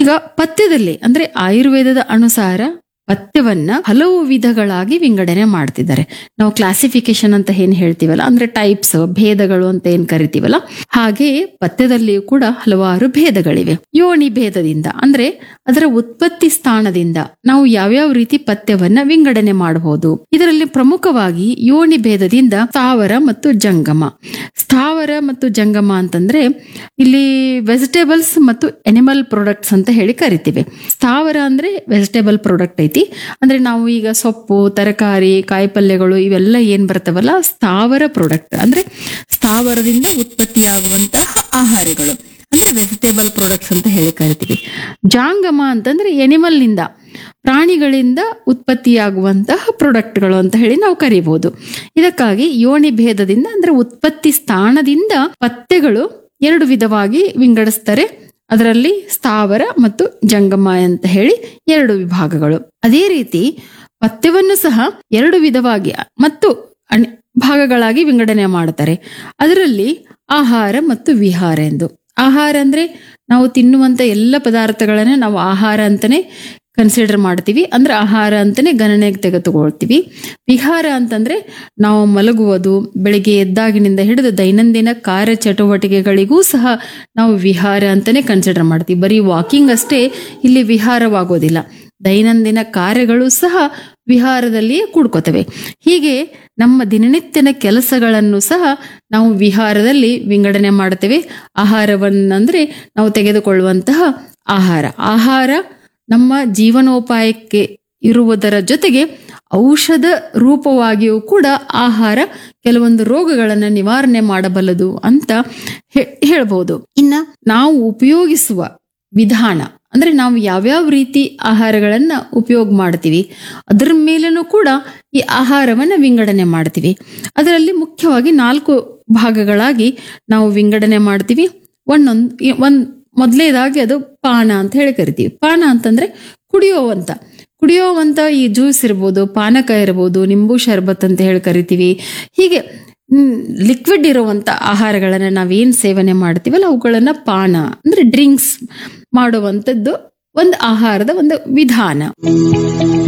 ಈಗ ಪಥ್ಯದಲ್ಲಿ ಅಂದ್ರೆ ಆಯುರ್ವೇದದ ಅನುಸಾರ ಪಥ್ಯವನ್ನ ಹಲವು ವಿಧಗಳಾಗಿ ವಿಂಗಡಣೆ ಮಾಡ್ತಿದ್ದಾರೆ ನಾವು ಕ್ಲಾಸಿಫಿಕೇಶನ್ ಅಂತ ಏನ್ ಹೇಳ್ತೀವಲ್ಲ ಅಂದ್ರೆ ಟೈಪ್ಸ್ ಭೇದಗಳು ಅಂತ ಏನ್ ಕರಿತೀವಲ್ಲ ಹಾಗೆ ಪಥ್ಯದಲ್ಲಿಯೂ ಕೂಡ ಹಲವಾರು ಭೇದಗಳಿವೆ ಯೋನಿ ಭೇದದಿಂದ ಅಂದ್ರೆ ಅದರ ಉತ್ಪತ್ತಿ ಸ್ಥಾನದಿಂದ ನಾವು ಯಾವ್ಯಾವ ರೀತಿ ಪಥ್ಯವನ್ನ ವಿಂಗಡಣೆ ಮಾಡಬಹುದು ಇದರಲ್ಲಿ ಪ್ರಮುಖವಾಗಿ ಯೋನಿ ಭೇದದಿಂದ ಸ್ಥಾವರ ಮತ್ತು ಜಂಗಮ ಸ್ಥಾವರ ಮತ್ತು ಜಂಗಮ ಅಂತಂದ್ರೆ ಇಲ್ಲಿ ವೆಜಿಟೇಬಲ್ಸ್ ಮತ್ತು ಎನಿಮಲ್ ಪ್ರಾಡಕ್ಟ್ಸ್ ಅಂತ ಹೇಳಿ ಕರಿತೀವಿ ಸ್ಥಾವರ ಅಂದ್ರೆ ವೆಜಿಟೇಬಲ್ ಪ್ರಾಡಕ್ಟ್ ಐತಿ ಅಂದ್ರೆ ನಾವು ಈಗ ಸೊಪ್ಪು ತರಕಾರಿ ಕಾಯಿಪಲ್ಯಗಳು ಇವೆಲ್ಲ ಏನ್ ಬರ್ತಾವಲ್ಲ ಸ್ಥಾವರ ಪ್ರಾಡಕ್ಟ್ ಅಂದ್ರೆ ಸ್ಥಾವರದಿಂದ ಉತ್ಪತ್ತಿಯಾಗುವಂತಹ ಆಹಾರಗಳು ಅಂದ್ರೆ ವೆಜಿಟೇಬಲ್ ಪ್ರಾಡಕ್ಟ್ಸ್ ಅಂತ ಹೇಳಿ ಕರಿತೀವಿ ಜಾಂಗಮ ಅಂತಂದ್ರೆ ಎನಿಮಲ್ ನಿಂದ ಪ್ರಾಣಿಗಳಿಂದ ಉತ್ಪತ್ತಿಯಾಗುವಂತಹ ಪ್ರಾಡಕ್ಟ್ಗಳು ಅಂತ ಹೇಳಿ ನಾವು ಕರಿಬಹುದು ಇದಕ್ಕಾಗಿ ಯೋನಿ ಭೇದದಿಂದ ಅಂದ್ರೆ ಉತ್ಪತ್ತಿ ಸ್ಥಾನದಿಂದ ಪಥ್ಯಗಳು ಎರಡು ವಿಧವಾಗಿ ವಿಂಗಡಿಸ್ತಾರೆ ಅದರಲ್ಲಿ ಸ್ಥಾವರ ಮತ್ತು ಜಂಗಮ ಅಂತ ಹೇಳಿ ಎರಡು ವಿಭಾಗಗಳು ಅದೇ ರೀತಿ ಪಥ್ಯವನ್ನು ಸಹ ಎರಡು ವಿಧವಾಗಿ ಮತ್ತು ಅಣ್- ಭಾಗಗಳಾಗಿ ವಿಂಗಡಣೆ ಮಾಡ್ತಾರೆ ಅದರಲ್ಲಿ ಆಹಾರ ಮತ್ತು ವಿಹಾರ ಎಂದು ಆಹಾರ ಅಂದ್ರೆ ನಾವು ತಿನ್ನುವಂತ ಎಲ್ಲ ಪದಾರ್ಥಗಳನ್ನ ನಾವು ಆಹಾರ ಅಂತಾನೆ ಕನ್ಸಿಡರ್ ಮಾಡ್ತೀವಿ ಅಂದ್ರೆ ಆಹಾರ ಅಂತಾನೆ ಗಣನೆಗೆ ತೆಗೆದುಕೊಳ್ತೀವಿ ವಿಹಾರ ಅಂತಂದ್ರೆ ನಾವು ಮಲಗುವುದು ಬೆಳಿಗ್ಗೆ ಎದ್ದಾಗಿನಿಂದ ಹಿಡಿದು ದೈನಂದಿನ ಕಾರ್ಯ ಚಟುವಟಿಕೆಗಳಿಗೂ ಸಹ ನಾವು ವಿಹಾರ ಅಂತಾನೆ ಕನ್ಸಿಡರ್ ಮಾಡ್ತೀವಿ ಬರೀ ವಾಕಿಂಗ್ ಅಷ್ಟೇ ಇಲ್ಲಿ ವಿಹಾರವಾಗೋದಿಲ್ಲ ದೈನಂದಿನ ಕಾರ್ಯಗಳು ಸಹ ವಿಹಾರದಲ್ಲಿಯೇ ಕೂಡ್ಕೋತವೆ ಹೀಗೆ ನಮ್ಮ ದಿನನಿತ್ಯನ ಕೆಲಸಗಳನ್ನು ಸಹ ನಾವು ವಿಹಾರದಲ್ಲಿ ವಿಂಗಡಣೆ ಮಾಡ್ತೇವೆ ಆಹಾರವನ್ನಂದ್ರೆ ನಾವು ತೆಗೆದುಕೊಳ್ಳುವಂತಹ ಆಹಾರ ಆಹಾರ ನಮ್ಮ ಜೀವನೋಪಾಯಕ್ಕೆ ಇರುವುದರ ಜೊತೆಗೆ ಔಷಧ ರೂಪವಾಗಿಯೂ ಕೂಡ ಆಹಾರ ಕೆಲವೊಂದು ರೋಗಗಳನ್ನ ನಿವಾರಣೆ ಮಾಡಬಲ್ಲದು ಅಂತ ಹೇ- ಹೇಳ್ಬೋದು ಇನ್ನ ನಾವು ಉಪಯೋಗಿಸುವ ವಿಧಾನ ಅಂದ್ರೆ ನಾವು ಯಾವ್ಯಾವ ರೀತಿ ಆಹಾರಗಳನ್ನ ಉಪಯೋಗ ಮಾಡ್ತೀವಿ ಅದರ ಮೇಲೇನೂ ಕೂಡ ಈ ಆಹಾರವನ್ನ ವಿಂಗಡಣೆ ಮಾಡ್ತೀವಿ ಅದರಲ್ಲಿ ಮುಖ್ಯವಾಗಿ ನಾಲ್ಕು ಭಾಗಗಳಾಗಿ ನಾವು ವಿಂಗಡಣೆ ಮಾಡ್ತೀವಿ ಒಂದೊಂದು ಒಂದ್ ಮೊದಲನೇದಾಗಿ ಅದು ಪಾನ ಅಂತ ಹೇಳಿ ಕರಿತೀವಿ ಪಾನ ಅಂತಂದ್ರೆ ಕುಡಿಯೋವಂತ ಕುಡಿಯೋವಂತ ಈ ಜ್ಯೂಸ್ ಇರ್ಬೋದು ಪಾನಕ ಇರ್ಬೋದು ನಿಂಬು ಶರ್ಬತ್ ಅಂತ ಹೇಳಿ ಕರಿತೀವಿ ಹೀಗೆ ಲಿಕ್ವಿಡ್ ಇರುವಂತ ಆಹಾರಗಳನ್ನ ನಾವೇನ್ ಸೇವನೆ ಮಾಡ್ತೀವಲ್ಲ ಅವುಗಳನ್ನ ಪಾನ ಅಂದ್ರೆ ಡ್ರಿಂಕ್ಸ್ ಮಾಡುವಂಥದ್ದು ಒಂದು ಆಹಾರದ ಒಂದು ವಿಧಾನ